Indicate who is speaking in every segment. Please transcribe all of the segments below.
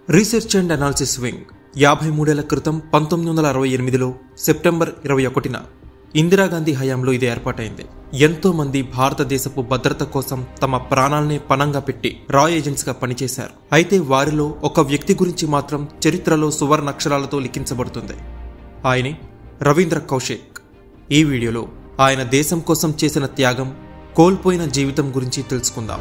Speaker 1: research and analysis wing యాభై మూడేళ్ల క్రితం పంతొమ్మిది వందల అరవై ఎనిమిదిలో సెప్టెంబర్ ఇరవై ఒకటిన ఇందిరాగాంధీ హయాంలో ఇది ఏర్పాటైంది ఎంతో మంది భారతదేశపు భద్రత కోసం తమ ప్రాణాల్ని పణంగా పెట్టి రా ఏజెంట్స్ గా పనిచేశారు అయితే వారిలో ఒక వ్యక్తి గురించి మాత్రం చరిత్రలో సువర్ణ అక్షరాలతో లిఖించబడుతుంది ఆయనే రవీంద్ర కౌశిక్ ఈ వీడియోలో ఆయన దేశం కోసం చేసిన త్యాగం కోల్పోయిన జీవితం గురించి తెలుసుకుందాం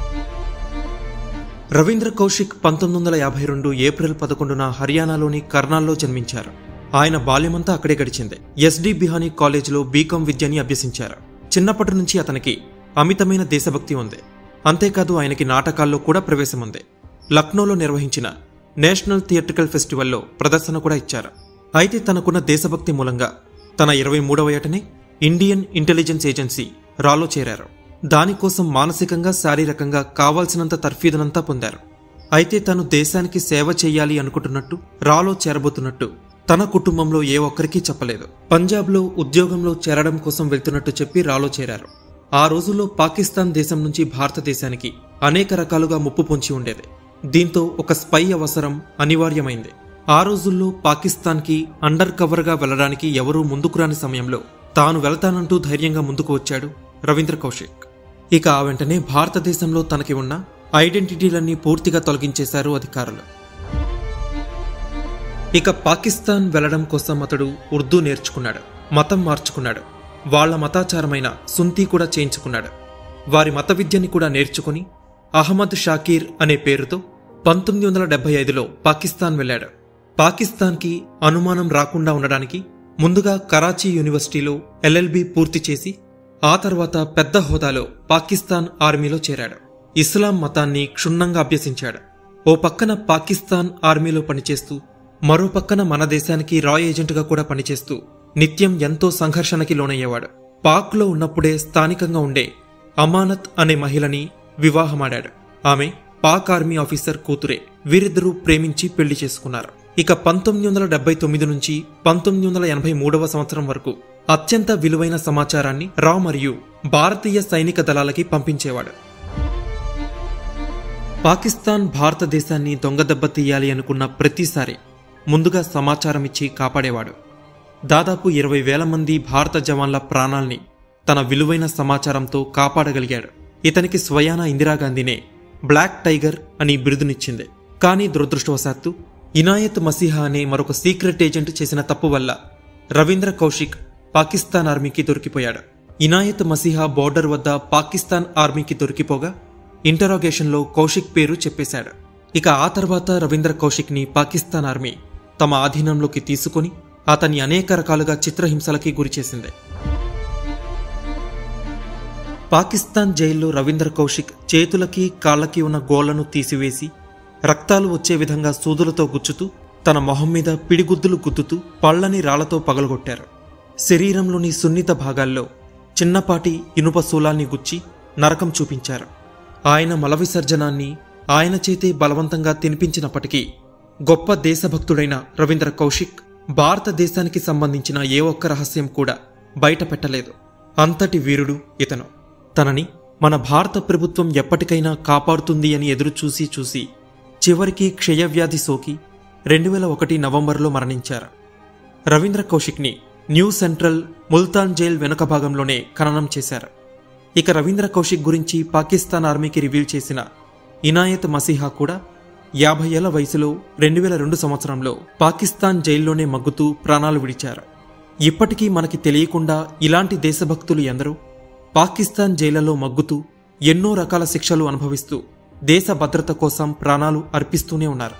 Speaker 1: రవీంద్ర కౌశిక్ పంతొమ్మిది వందల యాభై రెండు ఏప్రిల్ పదకొండున హర్యానాలోని కర్నాల్లో జన్మించారు ఆయన బాల్యమంతా అక్కడే గడిచింది ఎస్డి బిహానీ కాలేజీలో బీకాం విద్యని అభ్యసించారు చిన్నప్పటి నుంచి అతనికి అమితమైన దేశభక్తి ఉంది అంతేకాదు ఆయనకి నాటకాల్లో కూడా ప్రవేశం ఉంది లక్నోలో నిర్వహించిన నేషనల్ థియేట్రికల్ ఫెస్టివల్లో ప్రదర్శన కూడా ఇచ్చారు అయితే తనకున్న దేశభక్తి మూలంగా తన ఇరవై మూడవ ఏటనే ఇండియన్ ఇంటెలిజెన్స్ ఏజెన్సీ రాలో చేరారు దానికోసం మానసికంగా శారీరకంగా కావాల్సినంత తర్ఫీదునంతా పొందారు అయితే తను దేశానికి సేవ చేయాలి అనుకుంటున్నట్టు రాలో చేరబోతున్నట్టు తన కుటుంబంలో ఏ ఒక్కరికీ చెప్పలేదు పంజాబ్లో ఉద్యోగంలో చేరడం కోసం వెళ్తున్నట్టు చెప్పి రాలో చేరారు ఆ రోజుల్లో పాకిస్తాన్ దేశం నుంచి భారతదేశానికి అనేక రకాలుగా ముప్పు పొంచి ఉండేది దీంతో ఒక స్పై అవసరం అనివార్యమైంది ఆ రోజుల్లో పాకిస్తాన్కి అండర్ కవర్గా వెళ్లడానికి ఎవరూ ముందుకు రాని సమయంలో తాను వెళ్తానంటూ ధైర్యంగా ముందుకు వచ్చాడు రవీంద్ర కౌశిక్ ఇక ఆ వెంటనే భారతదేశంలో తనకి ఉన్న ఐడెంటిటీలన్నీ పూర్తిగా తొలగించేశారు అధికారులు ఇక పాకిస్తాన్ వెళ్లడం కోసం అతడు ఉర్దూ నేర్చుకున్నాడు మతం మార్చుకున్నాడు వాళ్ల మతాచారమైన సుంతి కూడా చేయించుకున్నాడు వారి మత విద్యని కూడా నేర్చుకుని అహ్మద్ షాకీర్ అనే పేరుతో పంతొమ్మిది వందల డెబ్బై ఐదులో పాకిస్తాన్ వెళ్ళాడు పాకిస్తాన్కి అనుమానం రాకుండా ఉండడానికి ముందుగా కరాచీ యూనివర్సిటీలో ఎల్ఎల్బి పూర్తి చేసి ఆ తర్వాత పెద్ద హోదాలో పాకిస్తాన్ ఆర్మీలో చేరాడు ఇస్లాం మతాన్ని క్షుణ్ణంగా అభ్యసించాడు ఓ పక్కన పాకిస్తాన్ ఆర్మీలో పనిచేస్తూ మరో పక్కన మన దేశానికి రా ఏజెంట్గా కూడా పనిచేస్తూ నిత్యం ఎంతో సంఘర్షణకి లోనయ్యేవాడు పాక్లో ఉన్నప్పుడే స్థానికంగా ఉండే అమానత్ అనే మహిళని వివాహమాడాడు ఆమె పాక్ ఆర్మీ ఆఫీసర్ కూతురే వీరిద్దరూ ప్రేమించి పెళ్లి చేసుకున్నారు ఇక పంతొమ్మిది వందల డెబ్బై తొమ్మిది నుంచి పంతొమ్మిది వందల ఎనభై మూడవ సంవత్సరం వరకు అత్యంత విలువైన సమాచారాన్ని రా మరియు భారతీయ సైనిక దళాలకి పంపించేవాడు పాకిస్తాన్ భారతదేశాన్ని దొంగదెబ్బ తీయాలి అనుకున్న ప్రతిసారి ముందుగా సమాచారం ఇచ్చి కాపాడేవాడు దాదాపు ఇరవై వేల మంది భారత జవాన్ల ప్రాణాల్ని తన విలువైన సమాచారంతో కాపాడగలిగాడు ఇతనికి స్వయాన ఇందిరాగాంధీనే బ్లాక్ టైగర్ అని బిరుదునిచ్చింది కానీ దురదృష్టవశాత్తు ఇనాయత్ మసీహా అనే మరొక సీక్రెట్ ఏజెంట్ చేసిన తప్పు వల్ల రవీంద్ర కౌశిక్ పాకిస్తాన్ ఆర్మీకి దొరికిపోయాడు ఇనాయత్ మసీహా బోర్డర్ వద్ద పాకిస్తాన్ ఆర్మీకి దొరికిపోగా ఇంటరాగేషన్లో కౌశిక్ పేరు చెప్పేశాడు ఇక ఆ తర్వాత రవీంద్ర కౌశిక్ని పాకిస్తాన్ ఆర్మీ తమ ఆధీనంలోకి తీసుకుని అతన్ని అనేక రకాలుగా చిత్రహింసలకి గురిచేసింది పాకిస్తాన్ జైల్లో రవీంద్ర కౌశిక్ చేతులకి కాళ్ళకి ఉన్న గోళ్లను తీసివేసి రక్తాలు వచ్చే విధంగా సూదులతో గుచ్చుతూ తన మొహం మీద పిడిగుద్దులు గుద్దుతూ పళ్ళని రాళ్లతో పగలగొట్టారు శరీరంలోని సున్నిత భాగాల్లో చిన్నపాటి ఇనుప శూలాల్ని గుచ్చి నరకం చూపించారు ఆయన మల విసర్జనాన్ని ఆయన చేతే బలవంతంగా తినిపించినప్పటికీ గొప్ప దేశభక్తుడైన రవీంద్ర కౌశిక్ భారతదేశానికి సంబంధించిన ఏ ఒక్క రహస్యం కూడా బయట పెట్టలేదు అంతటి వీరుడు ఇతను తనని మన భారత ప్రభుత్వం ఎప్పటికైనా కాపాడుతుంది అని ఎదురుచూసి చూసి చివరికి క్షయవ్యాధి సోకి రెండు వేల ఒకటి నవంబర్లో మరణించారు రవీంద్ర కౌశిక్ని న్యూ సెంట్రల్ ముల్తాన్ జైల్ వెనుక భాగంలోనే ఖననం చేశారు ఇక రవీంద్ర కౌశిక్ గురించి పాకిస్తాన్ ఆర్మీకి రివీల్ చేసిన ఇనాయత్ మసీహా కూడా యాభై ఏళ్ల వయసులో రెండు వేల రెండు సంవత్సరంలో పాకిస్తాన్ జైల్లోనే మగ్గుతూ ప్రాణాలు విడిచారు ఇప్పటికీ మనకి తెలియకుండా ఇలాంటి దేశభక్తులు ఎందరో పాకిస్తాన్ జైళ్లలో మగ్గుతూ ఎన్నో రకాల శిక్షలు అనుభవిస్తూ దేశ భద్రత కోసం ప్రాణాలు అర్పిస్తూనే ఉన్నారు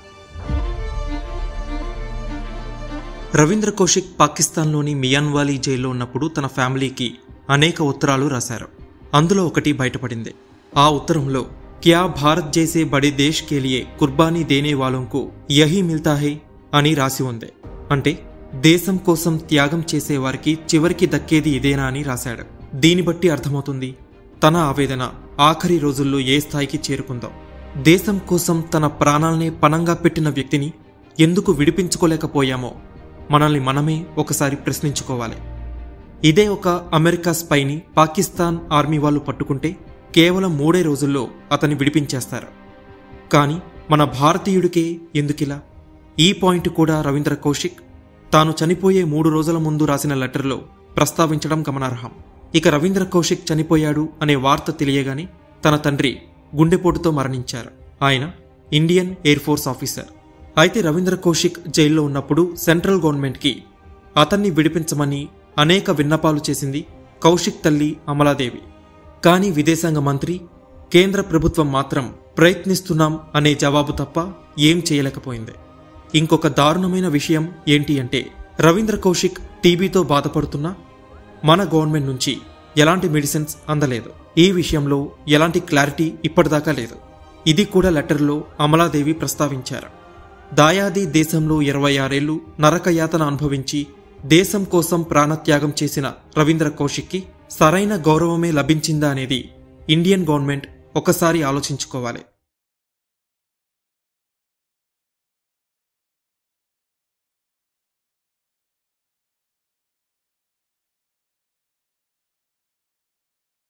Speaker 1: రవీంద్ర కౌశిక్ పాకిస్తాన్లోని మియాన్వాలీ జైల్లో ఉన్నప్పుడు తన ఫ్యామిలీకి అనేక ఉత్తరాలు రాశారు అందులో ఒకటి బయటపడింది ఆ ఉత్తరంలో క్యా భారత్ జైసే బడే దేశ్ కే లియే కుర్బానీ దేనే వాలంకు యహీ మిల్తా హై అని రాసి ఉంది అంటే దేశం కోసం త్యాగం చేసేవారికి చివరికి దక్కేది ఇదేనా అని రాశాడు దీని బట్టి అర్థమవుతుంది తన ఆవేదన ఆఖరి రోజుల్లో ఏ స్థాయికి చేరుకుందాం దేశం కోసం తన ప్రాణాలనే పణంగా పెట్టిన వ్యక్తిని ఎందుకు విడిపించుకోలేకపోయామో మనల్ని మనమే ఒకసారి ప్రశ్నించుకోవాలి ఇదే ఒక అమెరికా స్పైని పాకిస్తాన్ ఆర్మీ వాళ్ళు పట్టుకుంటే కేవలం మూడే రోజుల్లో అతన్ని విడిపించేస్తారు కానీ మన భారతీయుడికే ఎందుకిలా ఈ పాయింట్ కూడా రవీంద్ర కౌశిక్ తాను చనిపోయే మూడు రోజుల ముందు రాసిన లెటర్లో ప్రస్తావించడం గమనార్హం ఇక రవీంద్ర కౌశిక్ చనిపోయాడు అనే వార్త తెలియగానే తన తండ్రి గుండెపోటుతో మరణించారు ఆయన ఇండియన్ ఎయిర్ ఫోర్స్ ఆఫీసర్ అయితే రవీంద్ర కౌశిక్ జైల్లో ఉన్నప్పుడు సెంట్రల్ గవర్నమెంట్కి అతన్ని విడిపించమని అనేక విన్నపాలు చేసింది కౌశిక్ తల్లి అమలాదేవి కానీ విదేశాంగ మంత్రి కేంద్ర ప్రభుత్వం మాత్రం ప్రయత్నిస్తున్నాం అనే జవాబు తప్ప ఏం చేయలేకపోయింది ఇంకొక దారుణమైన విషయం ఏంటి అంటే రవీంద్ర కౌశిక్ టీబీతో బాధపడుతున్నా మన గవర్నమెంట్ నుంచి ఎలాంటి మెడిసిన్స్ అందలేదు ఈ విషయంలో ఎలాంటి క్లారిటీ ఇప్పటిదాకా లేదు ఇది కూడా లెటర్లో అమలాదేవి ప్రస్తావించారు దాయాది దేశంలో ఇరవై ఆరేళ్లు నరకయాతన అనుభవించి దేశం కోసం ప్రాణత్యాగం చేసిన రవీంద్ర కౌశిక్కి సరైన గౌరవమే లభించిందా అనేది ఇండియన్ గవర్నమెంట్ ఒకసారి ఆలోచించుకోవాలి